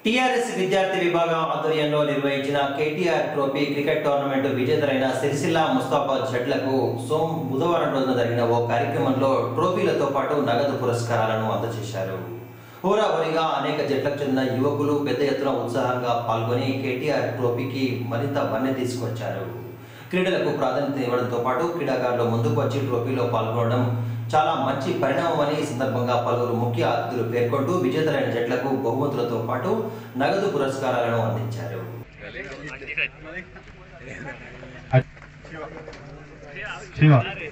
TRS విద్యార్థి విభాగం ఆధ్వర్యంలో నిర్వహించిన కేటీఆర్ ట్రోఫీ క్రికెట్ టోర్నమెంట్ విజేతలైన సిరిసిల్ల ముస్తాబాద్ జట్లకు సోమ బుధవారం రోజున జరిగిన ఓ కార్యక్రమంలో ట్రోఫీలతో పాటు నగదు పురస్కారాలను అందజేశారు హోరాహోరీగా అనేక జట్లకు చెందిన యువకులు పెద్ద ఎత్తున ఉత్సాహంగా పాల్గొని కేటీఆర్ ట్రోఫీకి మరింత వన్నె తీసుకొచ్చారు క్రీడలకు ప్రాధాన్యత ఇవ్వడంతో పాటు క్రీడాకారులు ముందుకు వచ్చి ట్రోఫీలో పాల్గొనడం చాలా మంచి పరిణామమని ఈ సందర్భంగా పలువురు ముఖ్య అతిథులు పేర్కొంటూ విజేతలైన జట్లకు బహుమతులతో పాటు నగదు పురస్కారాలను అందించారు శివ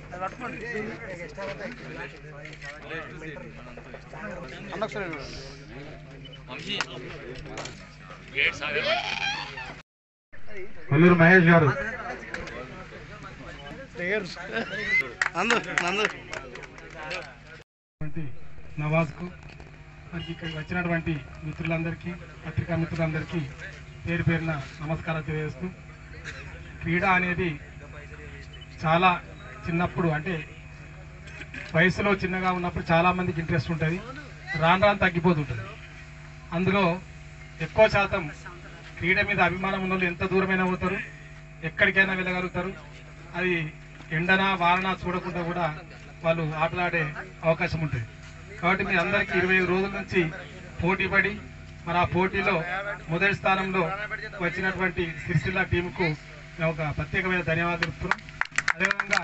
కొల్లూరు మహేష్ గారు వంటి నవాజ్కు మరి ఇక్కడికి వచ్చినటువంటి మిత్రులందరికీ పత్రికా మిత్రులందరికీ పేరు పేరున నమస్కారాలు తెలియజేస్తూ క్రీడ అనేది చాలా చిన్నప్పుడు అంటే వయసులో చిన్నగా ఉన్నప్పుడు చాలా మందికి ఇంట్రెస్ట్ ఉంటుంది రాను రాను తగ్గిపోతుంటుంది అందులో ఎక్కువ శాతం క్రీడ మీద అభిమానం ఉన్న వాళ్ళు ఎంత దూరమైనా పోతారు ఎక్కడికైనా వెళ్ళగలుగుతారు అది ఎండనా వారనా చూడకుండా కూడా వాళ్ళు ఆటలాడే అవకాశం ఉంటుంది కాబట్టి మీ అందరికీ ఇరవై ఐదు రోజుల నుంచి పోటీ పడి మరి ఆ పోటీలో మొదటి స్థానంలో వచ్చినటువంటి సిరిసిల్ల టీంకు మేము ఒక ప్రత్యేకమైన ధన్యవాదాలు తెలుపుతున్నాం అదేవిధంగా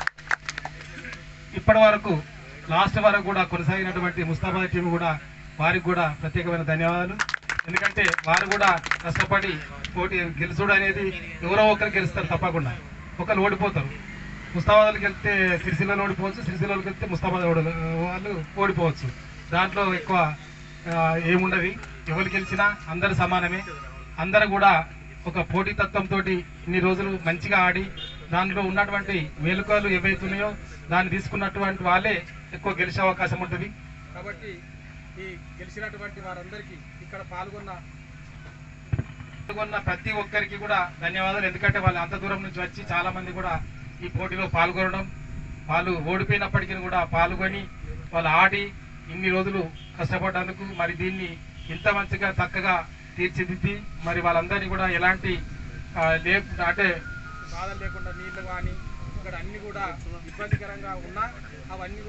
ఇప్పటి వరకు లాస్ట్ వరకు కూడా కొనసాగినటువంటి ముస్తాబాద్ టీం కూడా వారికి కూడా ప్రత్యేకమైన ధన్యవాదాలు ఎందుకంటే వారు కూడా కష్టపడి పోటీ గెలుచుడు అనేది ఎవరో ఒకరు గెలుస్తారు తప్పకుండా ఒకరు ఓడిపోతారు ముస్తాబాద్కి వెళ్తే సిరిసిల్లలో ఓడిపోవచ్చు సిరిసిల్లలోకి వెళ్తే ముస్తాబాద్ ఓడ- వాళ్ళు ఓడిపోవచ్చు దాంట్లో ఎక్కువ ఆ, ఏముండదు ఎవరు గెలిచినా అందరు సమానమే అందరూ కూడా ఒక పోటీతత్వంతో ఇన్ని రోజులు మంచిగా ఆడి దాంట్లో ఉన్నటువంటి మేలుకలు ఏవైతున్నాయో దాన్ని తీసుకున్నటువంటి వాళ్ళే ఎక్కువ గెలిచే అవకాశం ఉంటుంది కాబట్టి ఈ గెలిచినటువంటి వారందరికీ ఇక్కడ పాల్గొన్న పాల్గొన్న ప్రతి ఒక్కరికి కూడా ధన్యవాదాలు ఎందుకంటే వాళ్ళు అంత దూరం నుంచి వచ్చి చాలా మంది కూడా ఈ పోటీలో పాల్గొనడం వాళ్ళు ఓడిపోయినప్పటికీ కూడా పాల్గొని వాళ్ళు ఆడి ఇన్ని రోజులు కష్టపడ్డందుకు మరి దీన్ని ఇంత మంచిగా చక్కగా తీర్చిదిద్ది మరి వాళ్ళందరినీ కూడా ఎలాంటి ఆ, లేకుండా అంటే బాధ లేకుండా నీళ్లు కానీ ఇక్కడ అన్ని కూడా ఇబ్బందికరంగా ఉన్నా అవన్నీ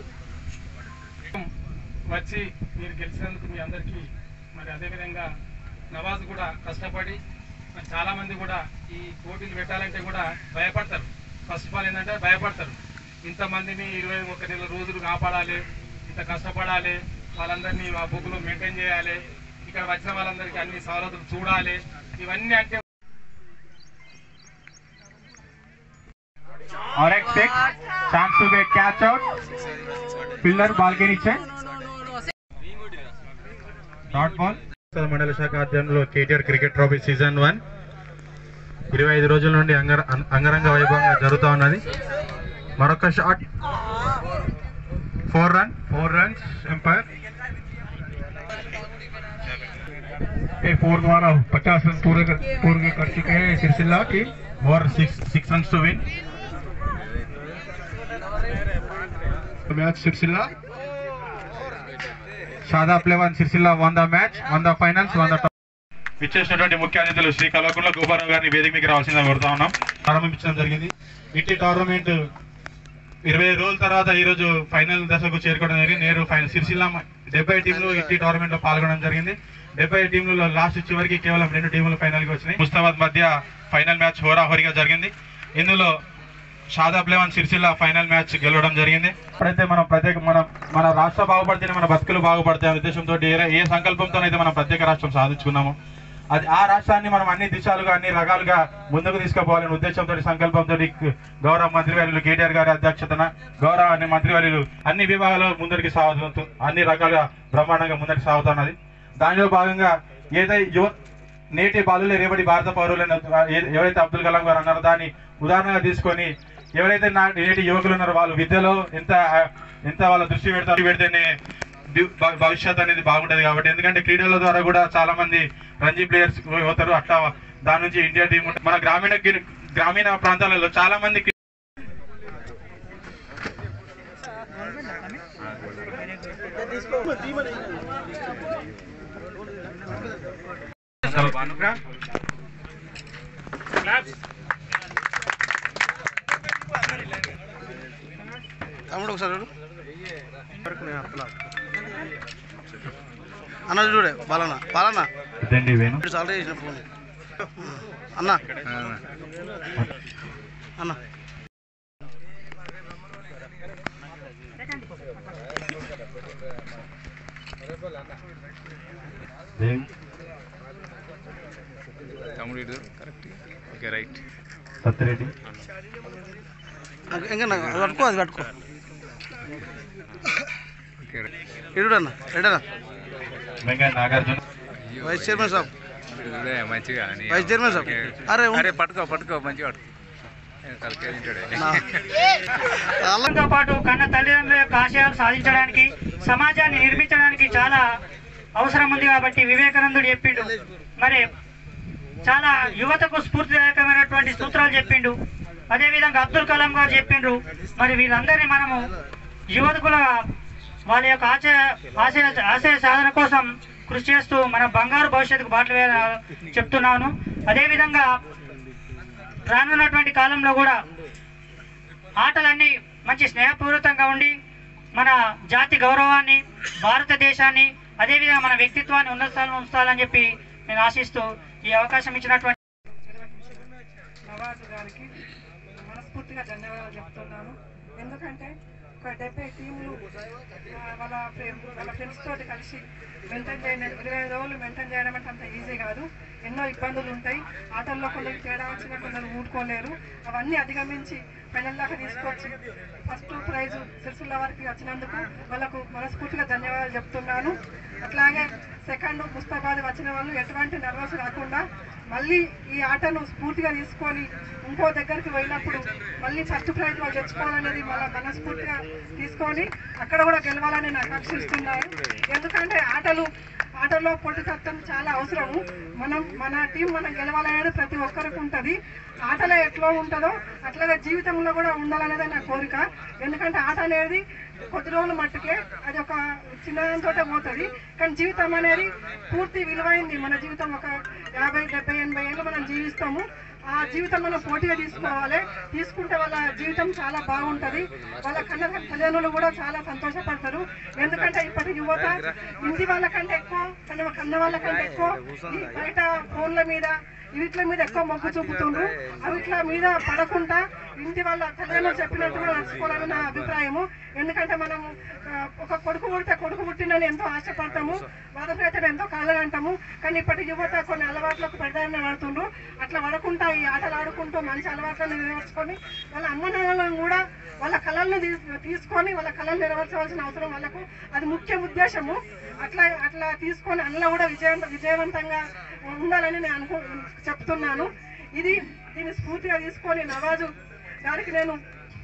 వచ్చి మీరు గెలిచినందుకు మీ అందరికీ మరి అదేవిధంగా నవాజ్ కూడా కష్టపడి మరి చాలా మంది కూడా ఈ పోటీలు పెట్టాలంటే కూడా భయపడతారు ఫస్ట్ ఆఫ్ ఆల్ ఏంటంటే భయపడతారు ఇంతమందిని ఇరవై ఒక నెల రోజులు కాపాడాలి ఇంత కష్టపడాలి వాళ్ళందరినీ ఆ బుక్లు మెయింటైన్ చేయాలి ఇక్కడ వచ్చిన వాళ్ళందరికీ అన్ని సవలతులు చూడాలి ఇవన్నీ అంటే और एक six chance to get catch out pillar ball के नीचे డాట్ బాల్ మండల శాఖ ఆధ్వర్యంలో KTR cricket trophy season one ఇరవై ఐదు రోజుల నుండి అంగర అం- అంగరంగ వైభవంగా జరుగుతూ ఉన్నది మరొక shot four run four runs umpire ये फोर द्वारा पचास रन पूरे कर, पूरे कर चुके हैं सिलसिला टीम और six six run to win match सिलसिला Shadab eleven Sircilla won the match won the finals won the ఇచ్చేసినటువంటి ముఖ్య అతిథులు శ్రీ కల్వకుంట్ల గోపారావు గారిని వేదిక మీకు రావాల్సిందిగా కోరుతా ఉన్నాం ప్రారంభించడం జరిగింది ఇట్టి టోర్నమెంట్ ఇరవై రోజుల తర్వాత ఈ రోజు ఫైనల్ దశకు చేరుకోవడం జరిగింది నేరు ఫైనల్ సిరిసిల్ల డెబ్బై టీంలు ఇట్టి టోర్నమెంట్ లో పాల్గొనడం జరిగింది డెబ్బై టీంలలో లాస్ట్ చివరికి కేవలం రెండు టీంలు ఫైనల్ కి వచ్చినాయి ముస్తాబాద్ మధ్య ఫైనల్ మ్యాచ్ హోరాహోరీగా జరిగింది ఇందులో Shadab eleven Sircilla final match గెలవడం జరిగింది ఎప్పుడైతే మనం ప్రత్యేక మనం మన రాష్ట్రం బాగుపడితేనే మన బతుకులు బాగుపడతాయి అనే ఉద్దేశంతో ఏ ఏ సంకల్పంతో అయితే మనం ప్రత్యేక రాష్ట్రం సాధించుకున్నాము అది ఆ రాష్ట్రాన్ని మనం అన్ని దిశలుగా అన్ని రకాలుగా ముందుకు తీసుకుపోవాలనే ఉద్దేశంతో సంకల్పంతో గౌరవ మంత్రివర్యులు కేటీఆర్ గారి అధ్యక్షతన గౌరవ అన్ని మంత్రివర్యులు అన్ని విభాగాలు ముందరికి సాగుతూ అన్ని రకాలుగా బ్రహ్మాండంగా ముందరికి సాగుతున్నది దానిలో భాగంగా ఏదైతే యువ నేటి బాలులే రేపటి భారత పౌరులని ఏ- ఎవరైతే అబ్దుల్ కలాం గారు అన్నారో దాన్ని ఉదాహరణగా తీసుకొని ఎవరైతే నా నేటి యువకులు ఉన్నారో వాళ్ళు విద్యలో ఎంత ఎంత వాళ్ళ దృష్టి పెడతారు పెడితేనే ది- భ- భవిష్యత్ అనేది బాగుంటది కాబట్టి ఎందుకంటే క్రీడల ద్వారా కూడా చాలా మంది రంజీ ప్లేయర్స్ అవుతారు అట్లా దాని నుంచి ఇండియా టీం మన గ్రామీణ కి- గ్రామీణ ప్రాంతాలలో చాలా మంది తమ్ముడు ఒకసారి చూడు అన్న చూడే బాలన్న బాలన్న ఇదండి వేణు ఇప్పుడు ఆల్రెడీ చేసిన ఫోన్ అన్న అన్న దేవి తమ్ముడు ఇటు కరెక్ట్ ఓకే రైట్ సత్యరెడ్డి ఇంకా నాకు అది పట్టుకో అది పట్టుకో ఓకే రైట్ ఇడు అన్న ready Venkaiah Nagarjuna vice chairman saab ఇదే మంచిగా నీ- వైస్ చైర్మన్ సాబ్ ఓకే. అరే ఉం- అరే పట్టుకో పట్టుకో మంచిగా పట్టుకో ఏ, తలకాయ తింటాడే నా- అల్ల- తో పాటు కన్న తల్లిదండ్రుల యొక్క ఆశయాలు సాధించడానికి సమాజాన్ని నిర్మించడానికి చాలా అవసరం ఉంది కాబట్టి వివేకానందుడు చెప్పిండు మరి చాలా యువతకు స్ఫూర్తిదాయకమైనటువంటి సూత్రాలు చెప్పిండు అదేవిధంగా అబ్దుల్ కలాం గారు చెప్పిండ్రు మరి వీళ్ళందరినీ మనము యువకుల వాళ్ళ యొక్క ఆశయ ఆశయ ఆశయ సాధన కోసం కృషి చేస్తూ మన బంగారు భవిష్యత్తుకు బాటలు వేయాలని చెప్తున్నాను అదేవిధంగా రానున్నటువంటి కాలంలో కూడా ఆటలన్నీ మంచి స్నేహపూరితంగా ఉండి మన జాతి గౌరవాన్ని భారతదేశాన్ని అదేవిధంగా మన వ్యక్తిత్వాన్ని ఉన్నత స్థానంలో ఉంచాలని చెప్పి నేను ఆశిస్తూ ఈ అవకాశం ఇచ్చినటువంటి నవాజు గారికి మనస్ఫూర్తిగా ధన్యవాదాలు చెప్తున్నాను ఎందుకంటే ఒక డెబ్బై టీంలు ఆ, వాళ్ళ ఫ్రెండ్ వాళ్ళ ఫ్రెండ్స్ తోటి కలిసి మెయింటైన్ చేయడం ఇరవై ఐదు రోజులు మెయింటైన్ చేయడం అంటే అంత ఈజీ కాదు ఎన్నో ఇబ్బందులు ఉంటాయి ఆటల్లో కొందరికి తేడా వచ్చినా కొందరు ఊరుకోలేరు అవన్నీ అధిగమించి ఫైనల్ దాకా తీసుకొచ్చి ఫస్ట్ ప్రైజ్ సిరిసిల్ల వారికి వచ్చినందుకు వాళ్ళకు మనస్ఫూర్తిగా ధన్యవాదాలు చెప్తున్నాను అట్లాగే సెకండ్ ముస్తాబాద్ వచ్చిన వాళ్ళు ఎటువంటి నర్వస్ రాకుండా మళ్ళీ ఈ ఆటను స్ఫూర్తిగా తీసుకొని ఇంకో దగ్గరికి పోయినప్పుడు మళ్ళీ ఫస్ట్ ప్రైజ్ వాళ్ళు తెచ్చుకోవాలనేది మన మనస్ఫూర్తిగా తీసుకొని అక్కడ కూడా గెలవాలని నేను ఆకాంక్షిస్తున్నాను ఎందుకంటే ఆటలు ఆటలో పోటీతత్వం చాలా అవసరము మనం మన టీం మనం గెలవాలనేది ప్రతి ఒక్కరికి ఉంటుంది ఆటలో ఎట్లా ఉంటుందో అట్లాగే జీవితంలో కూడా ఉండాలనేది నా కోరిక ఎందుకంటే ఆట అనేది కొద్ది రోజులు మట్టుకే అది ఒక చిన్నదానితోటే పోతుంది కానీ జీవితం అనేది పూర్తి విలువైంది మన జీవితం ఒక యాభై డెబ్బై ఎనభై ఏళ్ళు మనం జీవిస్తాము ఆ జీవితం మనం పోటీగా తీసుకోవాలి తీసుకుంటే వాళ్ళ జీవితం చాలా బాగుంటది వాళ్ళ కన్న తల్లిదండ్రులు కూడా చాలా సంతోషపడతారు ఎందుకంటే ఇప్పటి యువత ఇంటి వాళ్ళకంటే ఎక్కువ కన్న కన్న వాళ్ళకంటే ఎక్కువ ఈ బయట ఫోన్ల మీద వీటిల మీద ఎక్కువ మొగ్గు చూపుతుండ్రు అవిట్ల మీద పడకుండా ఇంటి వాళ్ళ తల్లిదండ్రులు చెప్పినట్టు కూడా నడుచుకోవాలని నా అభిప్రాయము ఎందుకంటే మనము ఆ, ఒక కొడుకు పుడితే కొడుకు పుట్టినని ఎంతో ఆశపడతాము బాధపడితే ఎంతో కాలగంటాము కానీ ఇప్పటి యువత కొన్ని అలవాట్లకు పెడదాన్ని పడుతుండ్రు అట్లా పడకుండా ఈ ఆటలు ఆడుకుంటూ మంచి అలవాట్లను నెరవేర్చుకొని వాళ్ళ అమ్మ నాన్నలను కూడా వాళ్ళ కళలను తీ- తీసుకొని వాళ్ళ కళలు నెరవేర్చవలసిన అవసరం వాళ్ళకు అది ముఖ్య ఉద్దేశము అట్లా అట్లా తీసుకొని అందులో కూడా విజయవంత విజయవంతంగా ఉండాలని నేను అనుకో చెప్తున్నాను ఇది దీన్ని స్ఫూర్తిగా తీసుకొని నవాజు గారికి నేను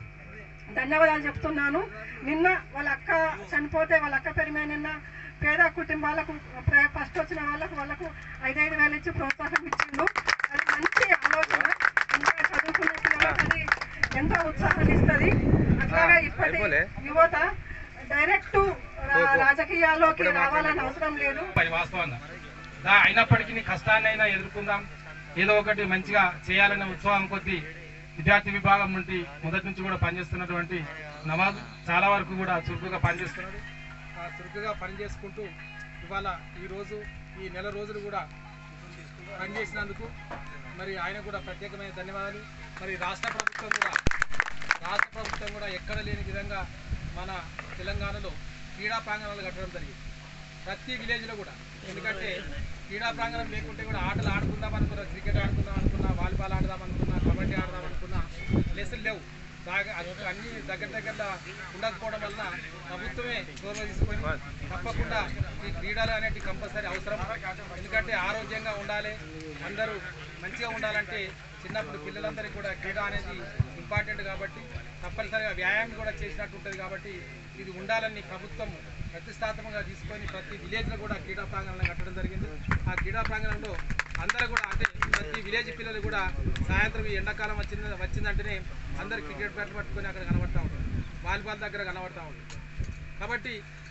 ధన్యవాదాలు చెప్తున్నాను నిన్న వాళ్ళ అక్క చనిపోతే వాళ్ళ అక్క పేరు మీద నిన్న పేద కుటుంబాలకు ప్ర- ఫస్ట్ వచ్చిన వాళ్ళకు వాళ్ళకు ఐదైదు వేలు ఇచ్చి ప్రోత్సాహం ఇచ్చిండు అది మంచి ఆలోచన ఇంకా చదువుకున్న పిల్లలకు అది ఎంతో ఉత్సాహాన్ని ఇస్తుంది అట్లాగే ఇప్పటి యువత డైరెక్ట్ రాజకీయాల్లోకి రావాలని అవసరం లేదు అది వాస్తవంగా దా- అయినప్పటికీ కష్టాన్ని అయినా ఎదుర్కొందాం ఏదో ఒకటి మంచిగా చేయాలనే ఉత్సవం కొద్దీ విద్యార్థి విభాగం నుండి మొదటి నుంచి కూడా పనిచేస్తున్నటువంటి నవాజ్ చాలా వరకు కూడా చురుకుగా పనిచేస్తున్నాడు ఆ చురుకుగా పనిచేసుకుంటూ ఇవాళ ఈరోజు ఈ నెల రోజులు కూడా పనిచేసినందుకు మరి ఆయన కూడా ప్రత్యేకమైన ధన్యవాదాలు మరి రాష్ట్ర ప్రభుత్వం కూడా రాష్ట్ర ప్రభుత్వం కూడా ఎక్కడ లేని విధంగా మన తెలంగాణలో క్రీడా ప్రాంగణాలు కట్టడం జరిగింది ప్రతి విలేజ్లో కూడా ఎందుకంటే క్రీడా ప్రాంగణం లేకుంటే కూడా ఆటలు ఆడుకుందాం అనుకున్నా క్రికెట్ ఆడుకుందాం అనుకున్నా వాలీబాల్ ఆడదాం అనుకున్నా కబడ్డీ ఆడదాం అనుకున్నా ప్లేసులు లేవు బాగా అన్ని అన్ని దగ్గర దగ్గర ఉండకపోవడం వలన ప్రభుత్వమే చొరవ తీసుకొని తప్పకుండా ఈ క్రీడలు అనేవి కంపల్సరీ అవసరం ఎందుకంటే ఆరోగ్యంగా ఉండాలి అందరూ మంచిగా ఉండాలంటే చిన్నప్పుడు పిల్లలందరికీ కూడా క్రీడ అనేది ఇంపార్టెంట్ కాబట్టి తప్పనిసరిగా వ్యాయామం కూడా చేసినట్టు ఉంటుంది కాబట్టి ఇది ఉండాలని ప్రభుత్వం ప్రతిష్టాత్మకంగా తీసుకొని ప్రతి విలేజ్లో కూడా క్రీడా ప్రాంగణాలను కట్టడం జరిగింది ఆ క్రీడా ప్రాంగణంలో అందరూ కూడా అంటే ప్రతి విలేజ్ పిల్లలు కూడా సాయంత్రం ఈ ఎండాకాలం వచ్చింది వచ్చిందంటేనే అందరు క్రికెట్ బ్యాట్ పట్టుకొని అక్కడ కనబడతా ఉంటారు వాలీబాల్ దగ్గర కనబడతా ఉంటారు కాబట్టి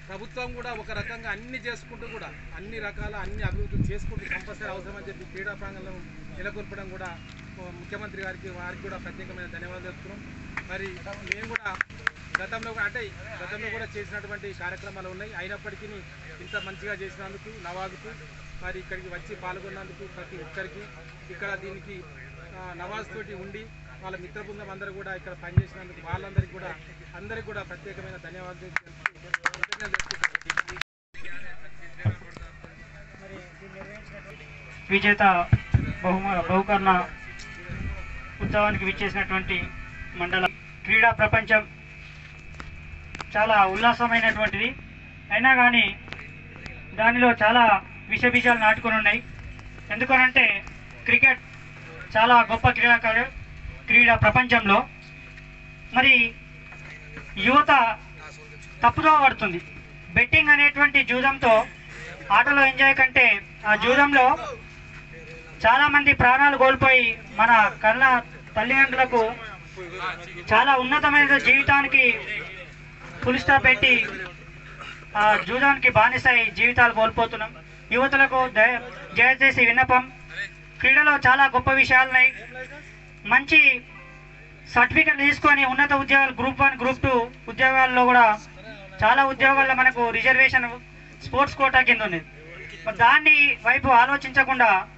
ప్రభుత్వం కూడా ఒక రకంగా అన్ని చేసుకుంటూ కూడా అన్ని రకాల అన్ని అభివృద్ధులు చేసుకుంటూ కంపల్సరీ అవసరం అని చెప్పి క్రీడా ప్రాంగణంలో నెలకొల్పడం కూడా ఆ, ముఖ్యమంత్రి గారికి వారికి కూడా ప్రత్యేకమైన ధన్యవాదాలు చెప్తున్నాం మరి మేము కూడా గతంలో కూడా- అంటే గతంలో కూడా చేసినటువంటి కార్యక్రమాలు ఉన్నాయి అయినప్పటికీ ఇంత మంచిగా చేసినందుకు నవాజుకు మరి ఇక్కడికి వచ్చి పాల్గొన్నందుకు ప్రతి ఒక్కరికి ఇక్కడ దీనికి ఆ, నవాజ్ తోటి ఉండి వాళ్ళ మిత్ర బృందం అందరూ కూడా ఇక్కడ పనిచేసినందుకు వాళ్ళందరికీ కూడా అందరికీ కూడా ప్రత్యేకమైన ధన్యవాదాలు తెలుపుతూ కృతజ్ఞతలు తెలుపుతున్నాను. విజేత బహుమ బహుకరణ ఉత్సవానికి విచ్చేసినటువంటి మండల క్రీడా ప్రపంచం చాలా ఉల్లాసమైనటువంటిది అయినా కానీ దానిలో చాలా విషబీజాలు నాటుకొని ఉన్నాయి ఎందుకనంటే క్రికెట్ చాలా గొప్ప క్రీడాకారు క్రీడా ప్రపంచంలో మరి యువత తప్పుదో పడుతుంది బెట్టింగ్ అనేటువంటి జూదంతో ఆటలో ఎంజాయ్ కంటే ఆ జూదంలో చాలా మంది ప్రాణాలు కోల్పోయి మన కళ్ళ తల్లిదండ్రులకు చాలా ఉన్నతమైన జీవితానికి ఫుల్ స్టాప్ పెట్టి ఆ జూదానికి బానిసై జీవితాలు కోల్పోతున్నాం యువతలకు దయ- దయచేసి విన్నపం క్రీడలో చాలా గొప్ప విషయాలున్నాయి మంచి సర్టిఫికెట్ తీసుకొని ఉన్నత ఉద్యోగాలు గ్రూప్ వన్ గ్రూప్ టూ ఉద్యోగాల్లో కూడా చాలా ఉద్యోగాల్లో మనకు రిజర్వేషన్ స్పోర్ట్స్ కోటా కింద ఉంది మరి దాన్ని వైపు ఆలోచించకుండా